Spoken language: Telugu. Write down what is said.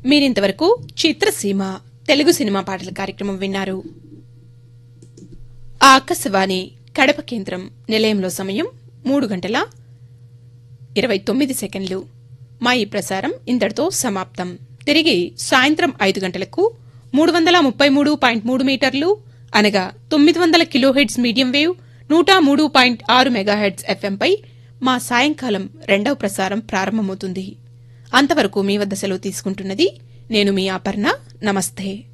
మీరింతవరకు చిత్రసీమ తెలుగు సినిమా పాటల కార్యక్రమం విన్నారు ఆకాశవాణి కడప కేంద్రం నిలయంలో సమయం మూడు గంటల ఇరవై తొమ్మిది సెకండ్లు మా ఈ ప్రసారం ఇంతటితో సమాప్తం తిరిగి సాయంత్రం ఐదు గంటలకు మూడు వందల ముప్పై మూడు పాయింట్ మూడు మీటర్లు అనగా తొమ్మిది వందల కిలోహెడ్స్ మీడియం వేవ్ నూట మూడు పాయింట్ ఆరు మెగాహెడ్స్ ఎఫ్ఎంపై మా సాయంకాలం రెండవ ప్రసారం ప్రారంభమవుతుంది అంతవరకు మీ వద్ద సెలవు తీసుకుంటున్నది నేను మీ అపర్ణ నమస్తే